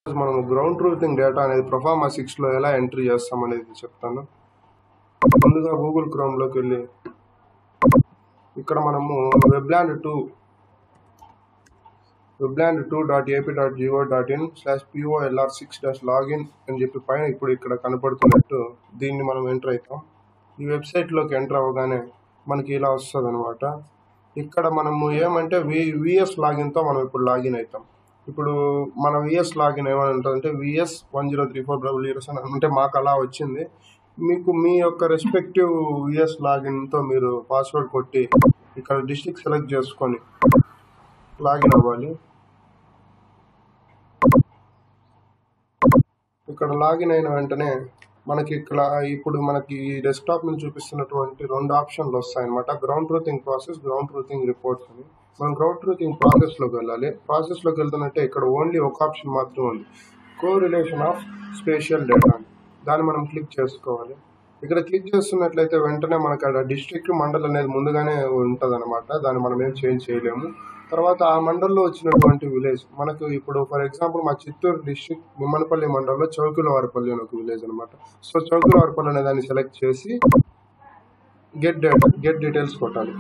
ఈరోజు మనం ground truthing data అనేది ప్రొఫార్మా సిక్స్లో ఎలా ఎంట్రీ చేస్తాం అనేది చెప్తాను ముందుగా గూగుల్ క్రోమ్లోకి వెళ్ళి ఇక్కడ మనము Webland two Webland two dot AP dot GO dot in slash POLR six dash login అని చెప్పి పైన ఇప్పుడు ఇక్కడ కనపడుతున్నట్టు దీన్ని మనం ఎంటర్ అవుతాం ఈ వెబ్సైట్లోకి ఎంటర్ అవ్వగానే మనకి ఇలా వస్తుంది అనమాట ఇక్కడ మనము ఏమంటే వి విఎస్ లాగిన్తో మనం ఇప్పుడు లాగిన్ అవుతాం ఇప్పుడు మన విఎస్ లాగిన్ ఏమని ఉంటుందంటే VS one zero three four double zeros అని అంటే మాకు అలా వచ్చింది మీకు మీ యొక్క రెస్పెక్టివ్ విఎస్ లాగిన్తో మీరు పాస్వర్డ్ కొట్టి ఇక్కడ డిస్ట్రిక్ట్ సెలెక్ట్ చేసుకొని లాగిన్ అవ్వాలి ఇక్కడ లాగిన్ అయిన వెంటనే మనకి ఇక్కడ ఇప్పుడు మనకి ఈ డెస్క్టాప్ మీద చూపిస్తున్నటువంటి రెండు ఆప్షన్లు వస్తాయన్నమాట ground truthing process ground truthing reports అని మనం గ్రౌండ్ ట్రూతింగ్ ప్రాసెస్లోకి వెళ్ళాలి ప్రాసెస్లోకి వెళ్తున్నట్టే ఇక్కడ ఓన్లీ ఒక ఆప్షన్ మాత్రం ఉంది co relation of spatial data అని దాన్ని మనం క్లిక్ చేసుకోవాలి ఇక్కడ క్లిక్ చేస్తున్నట్లయితే వెంటనే మనకు అక్కడ డిస్ట్రిక్ట్ మండల్ అనేది ముందుగానే ఉంటుంది అనమాట దాన్ని మనం ఏం చేంజ్ చేయలేము తర్వాత ఆ మండల్లో వచ్చినటువంటి విలేజ్ మనకు ఇప్పుడు ఫర్ ఎగ్జాంపుల్ మా చిత్తూరు డిస్ట్రిక్ట్ మిమ్మనపల్లి మండలంలో చౌకిలవారిపల్లి అని ఒక విలేజ్ అనమాట సో చౌకిలవారిపల్లి అనే దాన్ని సెలెక్ట్ చేసి గెట్ డేటా గెట్ డీటెయిల్స్ కొట్టాలి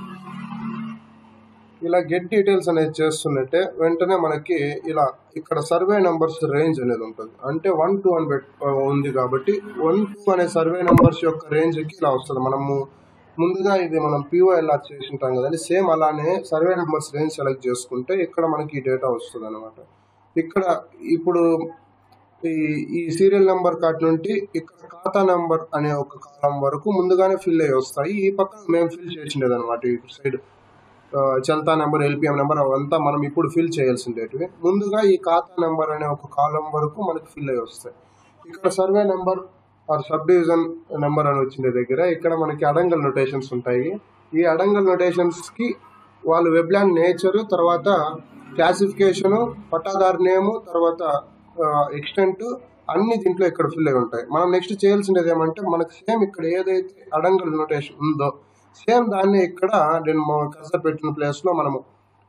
ఇలా గెట్ డీటెయిల్స్ అనేది చేస్తున్నట్టే వెంటనే మనకి ఇలా ఇక్కడ సర్వే నంబర్స్ రేంజ్ అనేది ఉంటుంది అంటే వన్ టూ అని పెట్ ఉంది కాబట్టి వన్ టూ అనే సర్వే నంబర్స్ యొక్క రేంజ్కి ఇలా వస్తుంది మనము ముందుగా ఇది మనం పిఓఎల్ఆర్ చేసి ఉంటాం కదండి సేమ్ అలానే సర్వే నెంబర్స్ రేంజ్ సెలెక్ట్ చేసుకుంటే ఇక్కడ మనకి ఈ డేటా వస్తుంది అనమాట ఇక్కడ ఇప్పుడు ఈ ఈ సీరియల్ నెంబర్ కార్డ్ నుండి ఇక్కడ ఖాతా నెంబర్ అనే ఒక కాలం వరకు ముందుగానే ఫిల్ అయ్యి వస్తాయి ఈ పక్కన మేము ఫిల్ చేసిండేది అనమాట ఈ సైడ్ చంతా నెంబర్ ఎల్పిఎం నెంబర్ అవంతా మనం ఇప్పుడు ఫిల్ చేయాల్సిండేటివి ముందుగా ఈ ఖాతా నెంబర్ అనే ఒక కాలం వరకు మనకి ఫిల్ అయ్యి వస్తాయి ఇక్కడ survey number or subdivision number అని వచ్చిన దగ్గర ఇక్కడ మనకి అడంగల్ నొటేషన్స్ ఉంటాయి ఈ అడంగల్ నొటేషన్స్కి వాళ్ళు వెబ్లాండ్ నేచరు తర్వాత క్లాసిఫికేషను పట్టాదారు నేము తర్వాత ఎక్స్టెంట్ అన్ని దీంట్లో ఇక్కడ ఫిల్ అయి ఉంటాయి మనం నెక్స్ట్ చేయాల్సినది ఏమంటే మనకి సేమ్ ఇక్కడ ఏదైతే అడంగల్ నొటేషన్ ఉందో సేమ్ దాన్ని ఇక్కడ నేను కర్సర్ పెట్టిన ప్లేస్లో మనము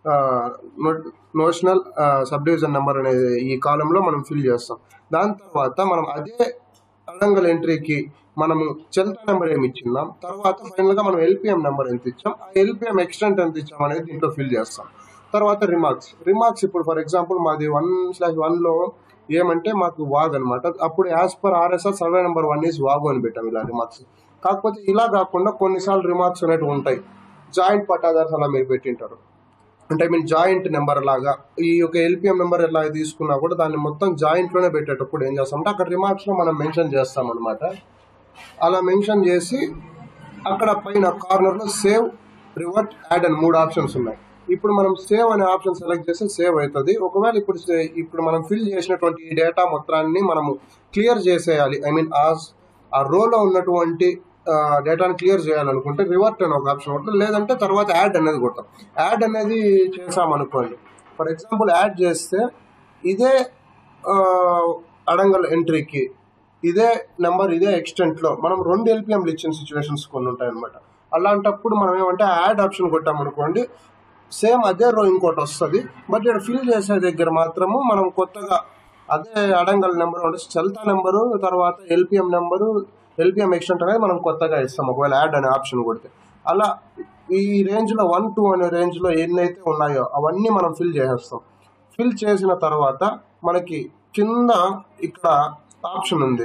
నోషనల్ సబ్ డివిజన్ నెంబర్ అనేది ఈ కాలంలో మనం ఫిల్ చేస్తాం దాని తర్వాత మనం అదే అడంగల్ ఎంట్రీకి మనము చెల్తా నెంబర్ ఏమి ఇచ్చిందాం తర్వాత ఫైనల్గా మనం ఎల్పిఎం నెంబర్ ఎంత ఇచ్చాం ఆ ఎల్పిఎం ఎక్స్టెంట్ ఎంత ఇచ్చాం అనేది దీంట్లో ఫిల్ చేస్తాం తర్వాత రిమార్క్స్ రిమార్క్స్ ఇప్పుడు ఫర్ ఎగ్జాంపుల్ మాది వన్ స్లాష్ వన్లో ఏమంటే మాకు వాగ్ అనమాట అప్పుడు as per RSR survey number one is వాగు అని పెట్టాం ఇలా రిమార్క్స్ కాకపోతే ఇలా కాకుండా కొన్నిసార్లు రిమార్క్స్ అనేవి ఉంటాయి జాయింట్ పట్టాదార్స్ అలా మీరు పెట్టింటారు అంటే ఐ మీన్ జాయింట్ నెంబర్ లాగా ఈ యొక్క ఎల్పిఎం నెంబర్ ఎలా తీసుకున్నా కూడా దాన్ని మొత్తం జాయింట్లోనే పెట్టేటప్పుడు ఏం చేస్తామంటే అక్కడ రిమార్క్స్లో మనం మెన్షన్ చేస్తాం అనమాట అలా మెన్షన్ చేసి అక్కడ పైన కార్నర్లో సేవ్ రివర్ట్ యాడ్ అని మూడు ఆప్షన్స్ ఉన్నాయి ఇప్పుడు మనం సేవ్ అనే ఆప్షన్ సెలెక్ట్ చేస్తే సేవ్ అవుతుంది ఒకవేళ ఇప్పుడు ఇప్పుడు మనం ఫిల్ చేసినటువంటి ఈ డేటా మొత్తాన్ని మనము క్లియర్ చేసేయాలి ఐ మీన్ ఆ ఆ రోలో ఉన్నటువంటి డేటాను క్లియర్ చేయాలనుకుంటే రివర్ట్ అనే ఒక ఆప్షన్ ఉంటుంది లేదంటే తర్వాత యాడ్ అనేది కొడతాం యాడ్ అనేది చేసామనుకోండి ఫర్ ఎగ్జాంపుల్ యాడ్ చేస్తే ఇదే అడంగల్ ఎంట్రీకి ఇదే నెంబర్ ఇదే ఎక్స్టెంట్లో మనం రెండు ఎల్పిఎంలు ఇచ్చిన సిచ్యువేషన్స్ కొన్ని ఉంటాయి అనమాట అలాంటప్పుడు మనం ఏమంటే యాడ్ ఆప్షన్ కొట్టామనుకోండి సేమ్ అదే రో ఇంకోటి వస్తుంది బట్ ఇక్కడ ఫిల్ చేసే దగ్గర మాత్రము మనం కొత్తగా అదే అడంగల్ నెంబర్ ఉంటుంది చల్తా నెంబరు తర్వాత ఎల్పిఎం నెంబరు ఎల్పిఎం ఎక్స్టెంట్ అనేది మనం కొత్తగా ఇస్తాం ఒకవేళ యాడ్ అనే ఆప్షన్ కొడితే అలా ఈ రేంజ్లో వన్ టూ అనే రేంజ్లో ఎన్నైతే ఉన్నాయో అవన్నీ మనం ఫిల్ చేసేస్తాం ఫిల్ చేసిన తర్వాత మనకి కింద ఇక్కడ ఆప్షన్ ఉంది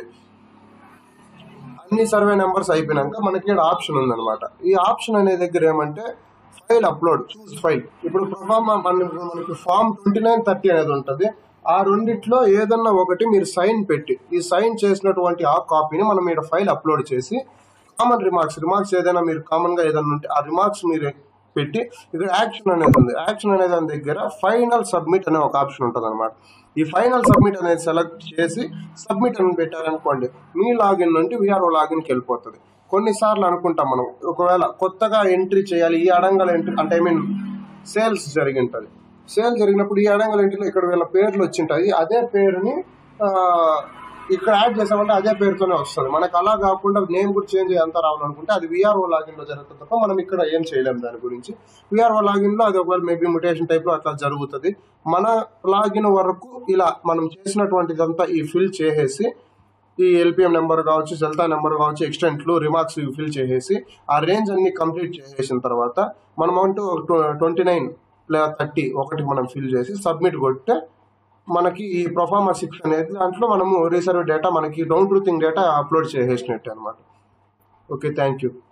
అన్ని సర్వే నెంబర్స్ అయిపోయినాక మనకి ఇక్కడ ఆప్షన్ ఉందన్నమాట ఈ ఆప్షన్ అనే దగ్గర ఏమంటే ఫైల్ అప్లోడ్ చూస్ ఫైల్ ఇప్పుడు ప్రొఫామ్ మనకి ఫామ్ ట్వంటీ నైన్ థర్టీ అనేది ఉంటుంది ఆ రెండిట్లో ఏదన్నా ఒకటి మీరు సైన్ పెట్టి ఈ సైన్ చేసినటువంటి ఆ కాపీని మనం ఇక్కడ ఫైల్ అప్లోడ్ చేసి కామన్ రిమార్క్స్ రిమార్క్స్ ఏదైనా మీరు కామన్గా ఏదైనా ఉంటే ఆ రిమార్క్స్ మీరు పెట్టి ఇక్కడ యాక్షన్ అనేది ఉంది యాక్షన్ అనే దాని దగ్గర ఫైనల్ సబ్మిట్ అనే ఒక ఆప్షన్ ఉంటుంది అనమాట ఈ ఫైనల్ సబ్మిట్ అనేది సెలెక్ట్ చేసి సబ్మిట్ అని పెట్టారనుకోండి మీ లాగిన్ నుండి విఆర్ఓ లాగిన్కి వెళ్ళిపోతుంది కొన్నిసార్లు అనుకుంటాం మనం ఒకవేళ కొత్తగా ఎంట్రీ చేయాలి ఈ అడంగల ఎంట్రీ అంటే ఐ మీన్ సేల్స్ జరిగింటుంది సేల్ జరిగినప్పుడు ఈ అడంగల ఎంట్రీలో ఇక్కడ వీళ్ళ పేర్లు వచ్చింటాయి అదే పేరుని ఇక్కడ యాడ్ చేసామంటే అదే పేరుతోనే వస్తుంది మనకు అలా కాకుండా నేమ్ కూడా చేంజ్ అంతా రావాలనుకుంటే అది విఆర్ఓ లాగిన్ లో జరుగుతుంది తప్ప మనం ఇక్కడ ఏం చేయలేం దాని గురించి విఆర్ఓ లాగిన్ లో అది ఒకవేళ మేబీ ముటేషన్ టైప్ లో అట్లా జరుగుతుంది మన లాగిన్ వరకు ఇలా మనం చేసినటువంటిదంతా ఈ ఫిల్ చేసేసి ఈ ఎల్పిఎం నెంబర్ కావచ్చు సెల్తా నెంబర్ కావచ్చు ఎక్స్టెంట్లు రిమార్క్స్ ఫిల్ చేసేసి ఆ రేంజ్ అన్ని కంప్లీట్ చేసేసిన తర్వాత మనం అంటూ ట్వంటీ నైన్ లేదా థర్టీ ఒకటి మనం ఫిల్ చేసి సబ్మిట్ కొడితే మనకి ఈ ప్రొఫార్మా సిక్స్ అనేది దాంట్లో మనము రిజర్వ్ డేటా మనకి డౌన్ ట్రూతింగ్ డేటా అప్లోడ్ చేసేసినట్టు అనమాట ఓకే థ్యాంక్ యూ